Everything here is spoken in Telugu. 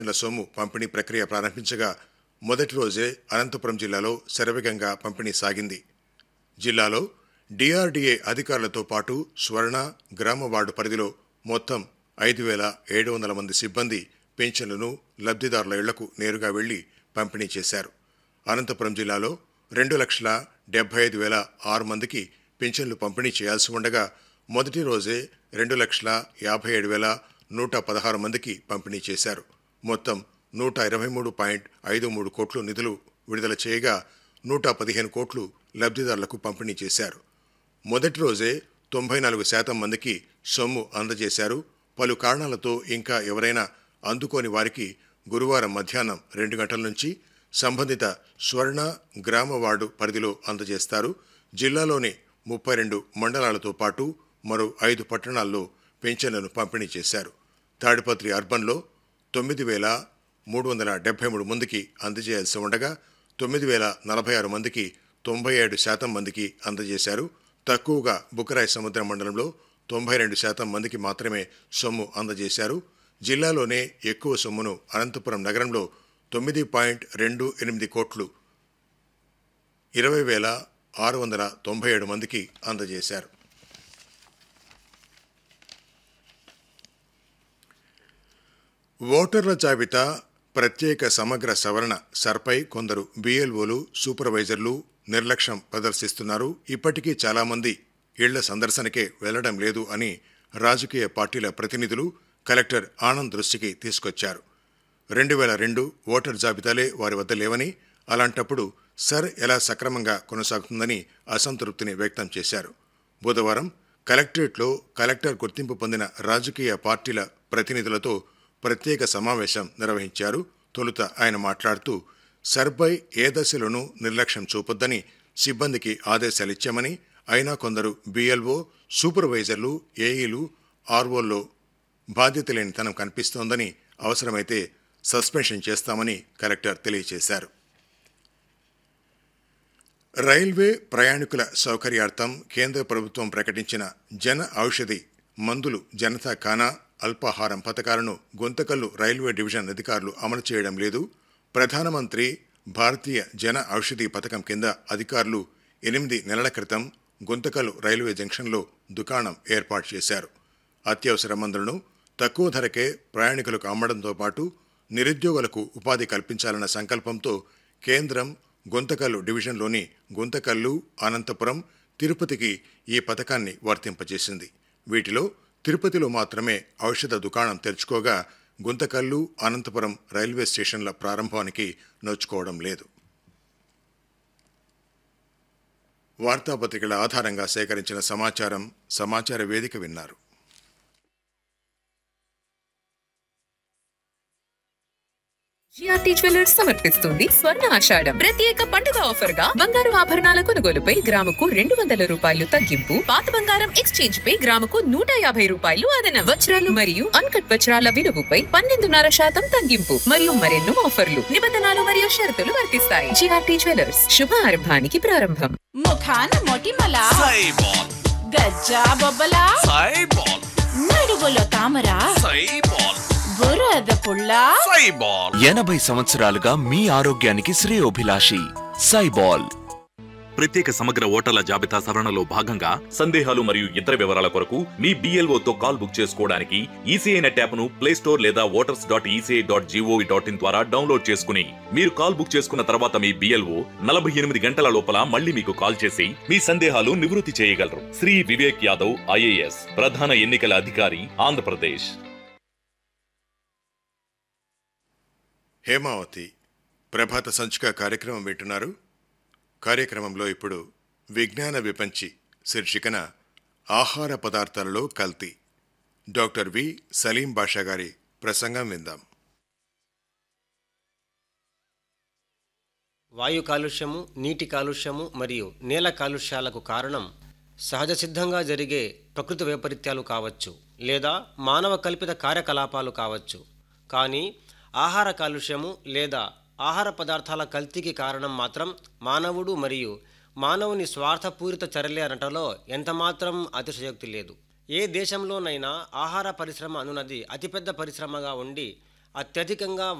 ల సొమ్ము పంపిణీ ప్రక్రియ ప్రారంభించగా మొదటి రోజే అనంతపురం జిల్లాలో శరవేగంగా పంపిణీ సాగింది జిల్లాలో డిఆర్డీఏ అధికారులతో పాటు స్వర్ణ గ్రామ వార్డు పరిధిలో మొత్తం ఐదు వేల ఏడు వందల మంది సిబ్బంది పెన్షన్లను లబ్ధిదారుల ఇళ్లకు నేరుగా వెళ్లి పంపిణీ చేశారు అనంతపురం జిల్లాలో రెండు లక్షల డెబ్బై ఐదు వేల ఆరు మందికి పింఛన్లు పంపిణీ చేయాల్సి ఉండగా మొదటి రోజే రెండు లక్షల యాభై ఏడు వేల నూట పదహారు మందికి పంపిణీ చేశారు మొత్తం నూట ఇరవై మూడు పాయింట్ ఐదు మూడు కోట్లు నిధులు విడుదల చేయగా నూట పదిహేను కోట్లు లబ్ధిదారులకు పంపిణీ చేశారు మొదటి రోజే తొంభై నాలుగు శాతం మందికి సొమ్ము అందజేశారు పలు కారణాలతో ఇంకా ఎవరైనా అందుకోని వారికి గురువారం మధ్యాహ్నం రెండు గంటల నుంచి సంబంధిత స్వర్ణ గ్రామ వార్డు పరిధిలో అందజేస్తారు జిల్లాలోని ముప్పై రెండు మండలాలతో పాటు మరో ఐదు పట్టణాల్లో పెన్షన్లను పంపిణీ చేశారు తాడిపత్రి అర్బన్లో తొమ్మిది వేల మూడు వందల డెబ్బై మూడు మందికి అందజేయాల్సి ఉండగా తొమ్మిది వేల నలభై ఆరు మందికి తొంభై ఏడు శాతం మందికి అందజేశారు తక్కువగా బుకరాయి సముద్ర మండలంలో తొంభై రెండు శాతం మందికి మాత్రమే సొమ్ము అందజేశారు జిల్లాలోనే ఎక్కువ సొమ్మును అనంతపురం నగరంలో తొమ్మిది పాయింట్ రెండు ఎనిమిది కోట్లు ఇరవై వేల ఆరు వందల తొంభై ఏడు మందికి అందజేశారు ఓటర్ల జాబితా ప్రత్యేక సమగ్ర సవరణ సర్పై కొందరు బిఎల్ఓలు సూపర్వైజర్లు నిర్లక్ష్యం ప్రదర్శిస్తున్నారు ఇప్పటికీ చాలామంది ఇళ్ల సందర్శనకే వెళ్లడం లేదు అని రాజకీయ పార్టీల ప్రతినిధులు కలెక్టర్ ఆనంద్ దృష్టికి తీసుకొచ్చారు రెండు వేల రెండు ఓటర్ జాబితాలే వారి వద్ద లేవని అలాంటప్పుడు సర్ ఎలా సక్రమంగా కొనసాగుతుందని అసంతృప్తిని వ్యక్తం చేశారు బుధవారం కలెక్టరేట్లో కలెక్టర్ గుర్తింపు పొందిన రాజకీయ పార్టీల ప్రతినిధులతో ప్రత్యేక సమావేశం నిర్వహించారు తొలుత ఆయన మాట్లాడుతూ సర్పై ఏ దశలోనూ నిర్లక్ష్యం చూపొద్దని సిబ్బందికి ఆదేశాలిచ్చామని అయినా కొందరు బిఎల్ఓ సూపర్వైజర్లు ఏఈలు ఆర్ఓల్లో బాధ్యత లేని తనం కనిపిస్తోందని అవసరమైతే సస్పెన్షన్ చేస్తామని కలెక్టర్ తెలియజేశారు రైల్వే ప్రయాణికుల సౌకర్యార్థం కేంద్ర ప్రభుత్వం ప్రకటించిన జన ఔషధి మందులు జనతా ఖానా అల్పాహారం పథకాలను గుంతకల్లు రైల్వే డివిజన్ అధికారులు అమలు చేయడం లేదు ప్రధానమంత్రి భారతీయ జన ఔషధి పథకం కింద అధికారులు ఎనిమిది నెలల క్రితం గుంతకల్లు రైల్వే జంక్షన్లో దుకాణం ఏర్పాటు చేశారు అత్యవసర మందులను తక్కువ ధరకే ప్రయాణికులకు అమ్మడంతో పాటు నిరుద్యోగులకు ఉపాధి కల్పించాలన్న సంకల్పంతో కేంద్రం గుంతకల్లు డివిజన్లోని గుంతకల్లు అనంతపురం తిరుపతికి ఈ పథకాన్ని వర్తింపజేసింది వీటిలో తిరుపతిలో మాత్రమే ఔషధ దుకాణం తెరుచుకోగా గుంతకల్లు అనంతపురం రైల్వే స్టేషన్ల ప్రారంభానికి నోచుకోవడం లేదు వార్తాపత్రికల ఆధారంగా సేకరించిన సమాచారం సమాచార వేదిక విన్నారు జిఆర్టీ జ్యువెలర్స్ సమర్పిస్తుంది స్వర్ణ ఆషాఢం ప్రత్యేక పండుగ ఆఫర్ గా బంగారు ఆభరణాల కొనుగోలుపై గ్రాముకు రెండు వందల రూపాయలు తగ్గింపు పాత బంగారం ఎక్స్చేంజ్ పై గ్రాముకు నూట యాభై రూపాయలు అదనం వజ్రాలు మరియు అన్కట్ వజ్రాల విలువపై పన్నెండున్నర శాతం తగ్గింపు మరియు మరెన్నో ఆఫర్లు నిబంధనలు మరియు షరతులు వర్తిస్తాయి జిఆర్టీ జ్యువెలర్స్ శుభ ఆరంభానికి ప్రారంభం ముఖాన మొటిమల సైబాల్ గజ్జా బొబ్బల సైబాల్ నడుగులో తామర సైబాల్ బురద పుల్ల సైబాల్ ఎనభై సంవత్సరాలుగా మీ ఆరోగ్యానికి శ్రేయోభిలాషి సైబాల్ ప్రత్యేక సమగ్ర ఓటర్ల జాబితా సవరణలో భాగంగా సందేహాలు మరియు ఇతర వివరాల కొరకు మీ BLO తో కాల్ బుక్ చేసుకోవడానికి ఈసీఐ నెట్ యాప్ను ప్లే స్టోర్ లేదా voters dot ECI dot gov dot in ద్వారా డౌన్లోడ్ చేసుకుని మీరు కాల్ బుక్ చేసుకున్న తర్వాత మీ బిఎల్ఓ నలభై ఎనిమిది గంటల లోపల మళ్ళీ మీకు కాల్ చేసి మీ సందేహాలు నివృత్తి చేయగలరు శ్రీ వివేక్ యాదవ్ ఐఏఎస్ ప్రధాన ఎన్నికల అధికారి ఆంధ్రప్రదేశ్ హేమావతి ప్రభాత సంచిక కార్యక్రమం వింటున్నారు కార్యక్రమంలో ఇప్పుడు విజ్ఞాన విపంచి శీర్షికన ఆహార పదార్థాలలో కల్తీ డాక్టర్ వి సలీం బాషా గారి ప్రసంగం విందాం వాయు కాలుష్యము నీటి కాలుష్యము మరియు నేల కాలుష్యాలకు కారణం సహజ సిద్ధంగా జరిగే ప్రకృతి వైపరీత్యాలు కావచ్చు లేదా మానవ కల్పిత కార్యకలాపాలు కావచ్చు కానీ ఆహార కాలుష్యము లేదా ఆహార పదార్థాల కల్తీకి కారణం మాత్రం మానవుడు మరియు మానవుని స్వార్థపూరిత చర్యలే అనటంలో ఎంతమాత్రం అతిశయోక్తి లేదు ఏ దేశంలోనైనా ఆహార పరిశ్రమ అనున్నది అతిపెద్ద పరిశ్రమగా ఉండి అత్యధికంగా